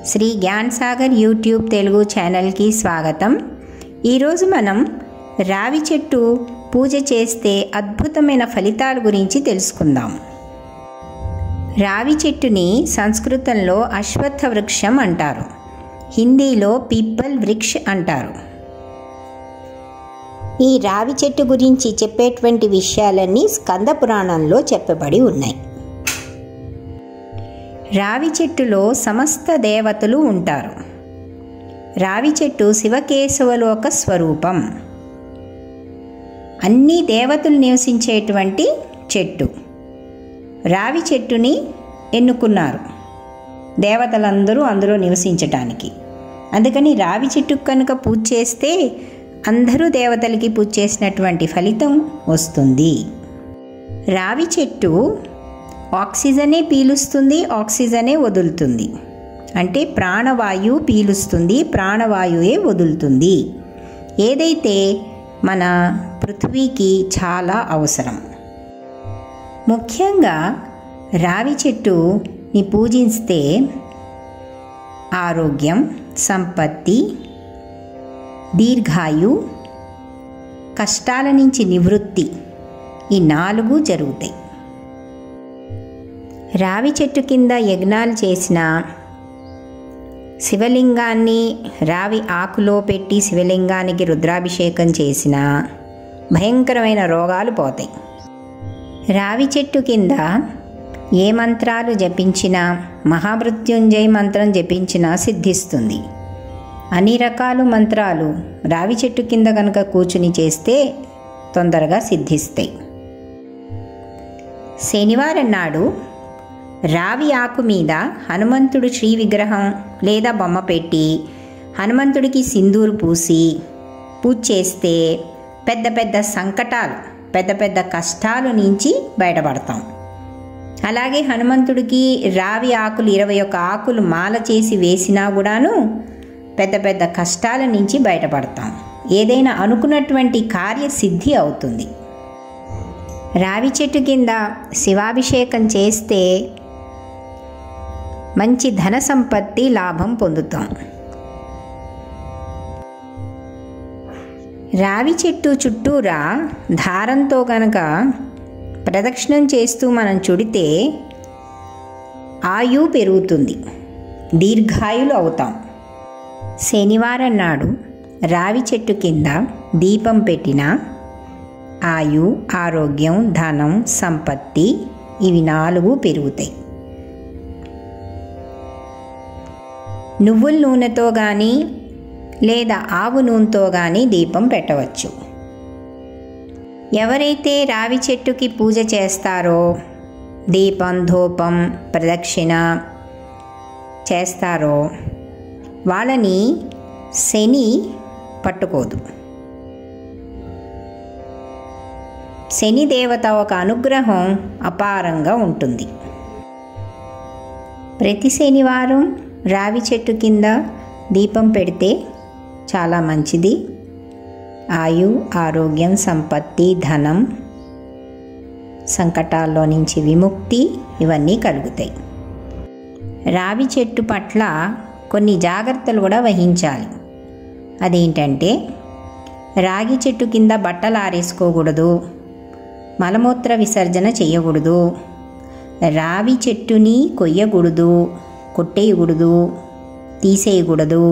Shri Gyan Sagar YouTube Telugu ఛానల్కి స్వాగతం ఈరోజు మనం రావి చెట్టు పూజ చేస్తే అద్భుతమైన ఫలితాల గురించి తెలుసుకుందాం రావి చెట్టుని సంస్కృతంలో అశ్వత్థ వృక్షం అంటారు హిందీలో పీపల్ వృక్ష్ అంటారు ఈ రావి చెట్టు గురించి చెప్పేటువంటి విషయాలన్నీ స్కంద పురాణంలో చెప్పబడి ఉన్నాయి రావి చెట్టులో సమస్త దేవతలు ఉంటారు రావి చెట్టు శివకేశవుల ఒక స్వరూపం అన్ని దేవతలు నివసించేటువంటి చెట్టు రావి చెట్టుని ఎన్నుకున్నారు దేవతలందరూ అందులో నివసించటానికి అందుకని రావి చెట్టుకు కనుక పూజ చేస్తే అందరూ దేవతలకి పూజ చేసినటువంటి ఫలితం వస్తుంది రావి చెట్టు ఆక్సిజనే పీలుస్తుంది ఆక్సిజనే వదులుతుంది అంటే ప్రాణవాయువు పీలుస్తుంది ప్రాణవాయువే వదులుతుంది ఏదైతే మన పృథ్వీకి చాలా అవసరం ముఖ్యంగా రావి చెట్టుని పూజిస్తే ఆరోగ్యం సంపత్తి దీర్ఘాయు కష్టాల నుంచి నివృత్తి ఈ నాలుగు జరుగుతాయి రావి చెట్టు కింద యజ్ఞాలు చేసిన శివలింగాన్ని రావి ఆకులో పెట్టి శివలింగానికి రుద్రాభిషేకం చేసిన భయంకరమైన రోగాలు పోతాయి రావి చెట్టు కింద ఏ మంత్రాలు జపించినా మహామృత్యుంజయ మంత్రం జపించినా సిద్ధిస్తుంది అన్ని రకాల మంత్రాలు రావి చెట్టు కింద కనుక కూర్చుని చేస్తే తొందరగా సిద్ధిస్తాయి శనివారం నాడు రావి ఆకు మీద హనుమంతుడు శ్రీ విగ్రహం లేదా బొమ్మ పెట్టి హనుమంతుడికి సింధూరు పూసి పూజ చేస్తే పెద్ద పెద్ద సంకటాలు పెద్ద పెద్ద కష్టాల నుంచి బయటపడతాం అలాగే హనుమంతుడికి రావి ఆకులు ఇరవై ఒక్క ఆకులు మాల చేసి వేసినా కూడాను పెద్ద పెద్ద కష్టాల నుంచి బయటపడతాం ఏదైనా అనుకున్నటువంటి కార్యసిద్ధి అవుతుంది రావి చెట్టు కింద శివాభిషేకం చేస్తే మంచి ధన సంపత్తి లాభం పొందుతాం రావి చెట్టు చుట్టూరా దారంతో కనుక ప్రదక్షిణం చేస్తూ మనం చుడితే ఆయు పెరుగుతుంది దీర్ఘాయులు అవుతాం శనివారం నాడు రావి చెట్టు కింద దీపం పెట్టిన ఆయు ఆరోగ్యం ధనం సంపత్తి ఇవి నాలుగు పెరుగుతాయి నువ్వుల నూనెతో కానీ లేదా ఆవు నూనెతో కానీ దీపం పెట్టవచ్చు ఎవరైతే రావి చెట్టుకి పూజ చేస్తారో దీపం ధూపం ప్రదక్షిణ చేస్తారో వాళ్ళని శని పట్టుకోదు శని దేవత ఒక అనుగ్రహం అపారంగా ఉంటుంది ప్రతి శనివారం రావి చెట్టు కింద దీపం పెడితే చాలా మంచిది ఆయు ఆరోగ్యం సంపత్తి ధనం సంకటాల్లో నుంచి విముక్తి ఇవన్నీ కలుగుతాయి రావి చెట్టు పట్ల కొన్ని జాగ్రత్తలు కూడా వహించాలి అదేంటంటే రాగి చెట్టు కింద బట్టలు ఆరేసుకోకూడదు మలమూత్ర విసర్జన చేయకూడదు రావి చెట్టుని కొయ్యకూడదు కొట్టేయకూడదు తీసేయకూడదు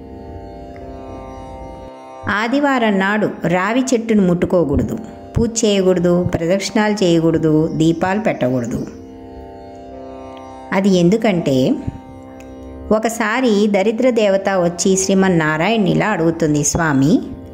ఆదివారం నాడు రావి చెట్టును ముట్టుకోకూడదు పూజ చేయకూడదు ప్రదక్షిణాలు చేయకూడదు దీపాలు పెట్టకూడదు అది ఎందుకంటే ఒకసారి దరిద్ర దేవత వచ్చి శ్రీమన్నారాయణ ఇలా అడుగుతుంది స్వామి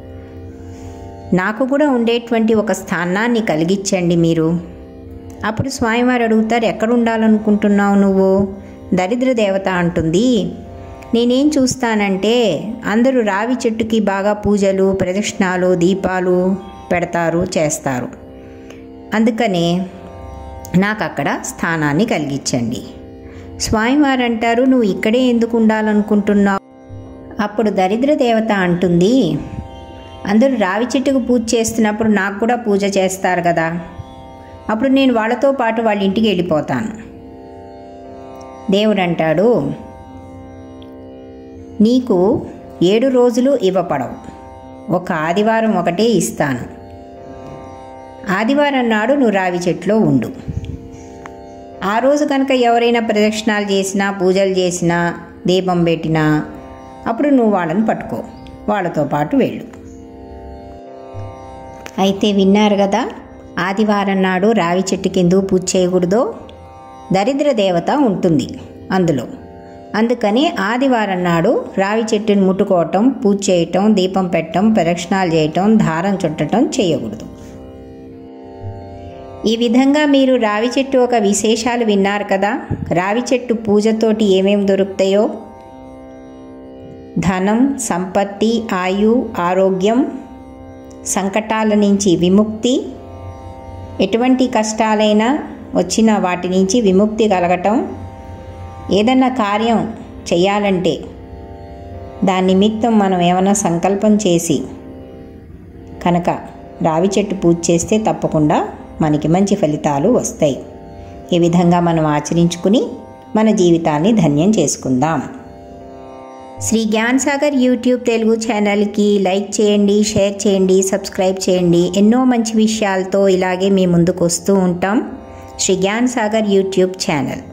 నాకు కూడా ఉండేటువంటి ఒక స్థానాన్ని కలిగించండి మీరు అప్పుడు స్వామివారు అడుగుతారు ఎక్కడ ఉండాలనుకుంటున్నావు నువ్వు దరిద్ర దేవత అంటుంది నేనేం చూస్తానంటే అందరూ రావి చెట్టుకి బాగా పూజలు ప్రదక్షిణాలు దీపాలు పెడతారు చేస్తారు అందుకనే నాకు అక్కడ స్థానాన్ని కలిగించండి స్వామివారు అంటారు నువ్వు ఇక్కడే ఎందుకు ఉండాలనుకుంటున్నావు అప్పుడు దరిద్ర దేవత అంటుంది అందరూ రావి చెట్టుకు పూజ చేస్తున్నప్పుడు నాకు కూడా పూజ చేస్తారు కదా అప్పుడు నేను వాళ్ళతో పాటు వాళ్ళ ఇంటికి వెళ్ళిపోతాను దేవుడు అంటాడు నీకు ఏడు రోజులు ఇవ్వపడవు ఒక ఆదివారం ఒకటే ఇస్తాను ఆదివారం నాడు నువ్వు రావి చెట్లో ఉండు ఆ రోజు కనుక ఎవరైనా ప్రదక్షిణాలు చేసినా పూజలు చేసినా దీపం పెట్టినా అప్పుడు నువ్వు వాళ్ళని పట్టుకో వాళ్ళతో పాటు వెళ్ళు అయితే విన్నారు కదా ఆదివారం నాడు రావి చెట్టు కింద పూజ చేయకూడదో దరిద్ర దేవత ఉంటుంది అందులో అందుకని ఆదివారం నాడు రావి చెట్టుని ముట్టుకోవటం పూజ చేయటం దీపం పెట్టడం ప్రదక్షిణాలు చేయటం దారం చుట్టటం చేయకూడదు ఈ విధంగా మీరు రావి చెట్టు ఒక విశేషాలు విన్నారు కదా రావి చెట్టు పూజతోటి ఏమేమి దొరుకుతాయో ధనం సంపత్తి ఆయు ఆరోగ్యం సంకటాల నుంచి విముక్తి ఎటువంటి కష్టాలైనా వచ్చిన వాటి నుంచి విముక్తి కలగటం ఏదన్నా కార్యం చేయాలంటే దాని నిమిత్తం మనం ఏమైనా సంకల్పం చేసి కనుక రావి చెట్టు పూజ చేస్తే తప్పకుండా మనకి మంచి ఫలితాలు వస్తాయి ఈ విధంగా మనం ఆచరించుకుని మన జీవితాన్ని ధన్యం చేసుకుందాం శ్రీ జ్ఞాన్ సాగర్ యూట్యూబ్ తెలుగు ఛానల్కి లైక్ చేయండి షేర్ చేయండి సబ్స్క్రైబ్ చేయండి ఎన్నో మంచి విషయాలతో ఇలాగే మీ ముందుకు వస్తూ ఉంటాం శ్రీ జ్ఞాన్ సాగర్ యూట్యూబ్ ఛానల్